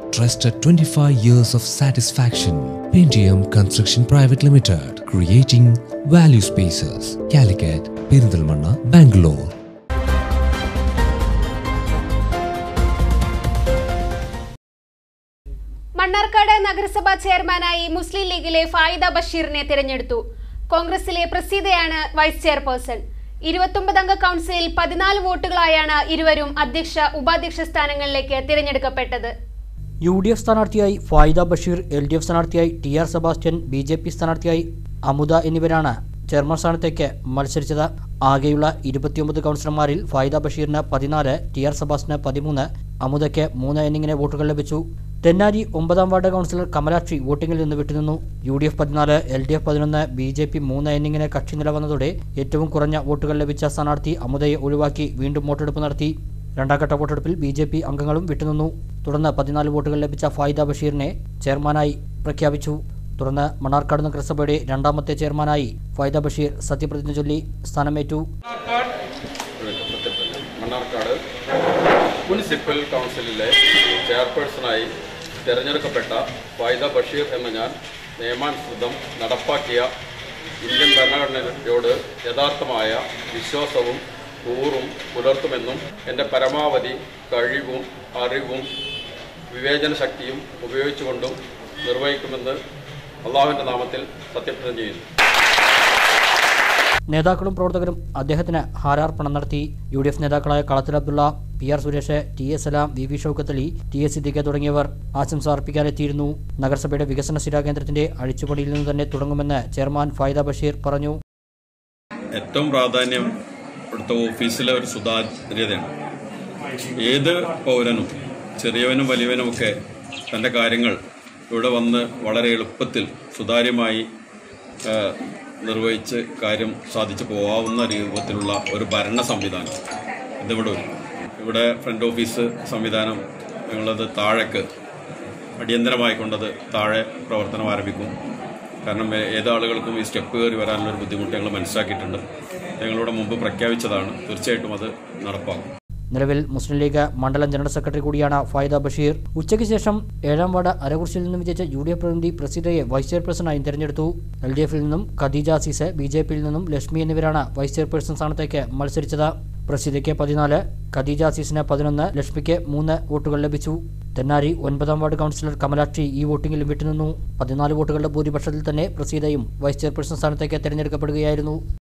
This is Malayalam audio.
Trusted 25 years of satisfaction. Pentium Construction Private Limited. Creating value spaces. Calicut, Perindalmanna, Bangalore. Mannarkkad നഗരസഭാ ചെയർമാനായി മുസ്ലിം ലീഗിലെ ഫായിദ ബഷീറിനെ തിരഞ്ഞെടുത്തു കോൺഗ്രസിലെ പ്രസീതയാണ് വൈസ് ചെയർപേഴ്സൺ ഇരുപത്തൊമ്പതംഗ കൗൺസിലിൽ പതിനാല് വോട്ടുകളായാണ് ഇരുവരും അധ്യക്ഷ ഉപാധ്യക്ഷ സ്ഥാനങ്ങളിലേക്ക് തിരഞ്ഞെടുക്കപ്പെട്ടത് യു ഡി എഫ് സ്ഥാനാർത്ഥിയായി Faida Basheer L D F സ്ഥാനാർത്ഥിയായി T R Sebastian B J P സ്ഥാനാർത്ഥിയായി അമുദ എന്നിവരാണ് ചെയർമാൻ സ്ഥാനത്തേക്ക് മത്സരിച്ചത് ആകെയുള്ള ഇരുപത്തിയൊമ്പത് കൗൺസിലർമാരിൽ ഫായിദ ബഷീറിന് പതിനാല് ടി ആർ സെബാസ്റ്റിന് പതിമൂന്ന് അമുദയ്ക്ക് മൂന്ന് എന്നിങ്ങനെ വോട്ടുകൾ ലഭിച്ചു തെന്നാരി ഒമ്പതാം വാർഡ് കൗൺസിലർ കമലാക്ഷി വോട്ടിംഗിൽ നിന്ന് വിട്ടുനിന്നു യു ഡി എഫ് പതിനാല് എൽ ഡി എഫ് പതിനൊന്ന് ബി ജെ പി മൂന്ന് എന്നിങ്ങനെ കക്ഷി നില വന്നതോടെ ഏറ്റവും കുറഞ്ഞ വോട്ടുകൾ ലഭിച്ച സ്ഥാനാർത്ഥി അമുദയെ ഒഴിവാക്കി വീണ്ടും വോട്ടെടുപ്പ് നടത്തി രണ്ടാംഘട്ട വോട്ടെടുപ്പിൽ ബി ജെ പി അംഗങ്ങളും വിട്ടുനിന്നു തുടർന്ന് പതിനാല് വോട്ടുകൾ ലഭിച്ച ഫായിദ ബഷീറിനെ ചെയർമാനായി പ്രഖ്യാപിച്ചു തുടർന്ന് മണ്ണാർക്കാട് നഗരസഭയുടെ രണ്ടാമത്തെ ചെയർമാനായി ഫായിദ ബഷീർ സത്യപ്രതിജ്ഞ ചൊല്ലി സ്ഥാനമേറ്റു മണ്ണാർക്കാട് മുനിസിപ്പൽ കൗൺസിലിലെ ചെയർപേഴ്സണായി തിരഞ്ഞെടുക്കപ്പെട്ട ഫായിദ ബഷീർ എന്ന ഞാൻ നിയമാനുസൃതം നടപ്പാക്കിയ ഇന്ത്യൻ ഭരണഘടനയോട് യഥാർത്ഥമായ വിശ്വാസവും കൂറും പുലർത്തുമെന്നും എൻ്റെ പരമാവധി കഴിവും അറിവും വിവേചന ശക്തിയും ഉപയോഗിച്ചുകൊണ്ടും നിർവഹിക്കുമെന്ന് അള്ളാഹുവിൻ്റെ നാമത്തിൽ സത്യപ്രതിജ്ഞ ചെയ്യുന്നു നേതാക്കളും പ്രവർത്തകരും അദ്ദേഹത്തിന് ഹാരാർപ്പണം നടത്തി യു ഡി എഫ് നേതാക്കളായ Kalathil Abdulla P R Suresh T S Salam V V Shoukathali T S Siddique തുടങ്ങിയവർ ആശംസ അർപ്പിക്കാനെത്തിയിരുന്നു നഗരസഭയുടെ വികസന സ്ഥിരാകേന്ദ്രത്തിന്റെ അഴിച്ചുപണിയിൽ നിന്ന് തന്നെ തുടങ്ങുമെന്ന് ചെയർമാൻ ഫായിദ ബഷീർ പറഞ്ഞു ഏറ്റവും പ്രാധാന്യം ഇവിടുത്തെ ഓഫീസിലെ ഒരു സുതാര്യതയാണ് ഏത് പൗരനും ചെറിയവനും വലിയവനുമൊക്കെ തൻ്റെ കാര്യങ്ങൾ ഇവിടെ വന്ന് വളരെ എളുപ്പത്തിൽ സുതാര്യമായി ആ, നിർവഹിച്ച് കാര്യം സാധിച്ചു പോകാവുന്ന രൂപത്തിലുള്ള ഒരു ഭരണ സംവിധാനം ഇതിവിടെ വരും ഇവിടെ ഫ്രണ്ട് ഓഫീസ് സംവിധാനം ഞങ്ങളത് താഴേക്ക് അടിയന്തരമായി കൊണ്ടത് താഴെ പ്രവർത്തനം ആരംഭിക്കും കാരണം ഏ- ഏത് ആളുകൾക്കും ഈ സ്റ്റെപ്പ് കയറി വരാനുള്ള ഒരു ബുദ്ധിമുട്ട് ഞങ്ങൾ മനസ്സിലാക്കിയിട്ടുണ്ട് ഞങ്ങളിവിടെ മുമ്പ് പ്രഖ്യാപിച്ചതാണ് തീർച്ചയായിട്ടും അത് നടപ്പാക്കും നിലവിൽ മുസ്ലിം ലീഗ് മണ്ഡലം ജനറൽ സെക്രട്ടറി കൂടിയാണ് ഫായിദ ബഷീർ ഉച്ചയ്ക്ക് ശേഷം ഏഴാം വാർഡ് അരകുറിശിൽ നിന്നും വിജയിച്ച യു ഡി എഫ് പ്രതിനിധി പ്രസിദ്ധയെ വൈസ് ചെയർപേഴ്സണായും തെരഞ്ഞെടുത്തു എൽ ഡി എഫിൽ നിന്നും ഖദീജ സീസെ ബി ജെ പിയിൽ നിന്നും ലക്ഷ്മി എന്നിവരാണ് വൈസ് ചെയർപേഴ്സൺ സ്ഥാനത്തേക്ക് മത്സരിച്ചത് പ്രസിദ്ധയ്ക്ക് പതിനാല് ഖദീജ സീസിന് പതിനൊന്ന് ലക്ഷ്മിക്ക് മൂന്ന് വോട്ടുകൾ ലഭിച്ചു തെന്നാരി ഒൻപതാം വാർഡ് കൗൺസിലർ കമലാക്ഷി ഈ വോട്ടിംഗിലും വിട്ടുനിന്നു പതിനാല് വോട്ടുകളുടെ ഭൂരിപക്ഷത്തിൽ തന്നെ പ്രസീതയും വൈസ് ചെയർപേഴ്സൺ സ്ഥാനത്തേക്ക് തെരഞ്ഞെടുക്കപ്പെടുകയായിരുന്നു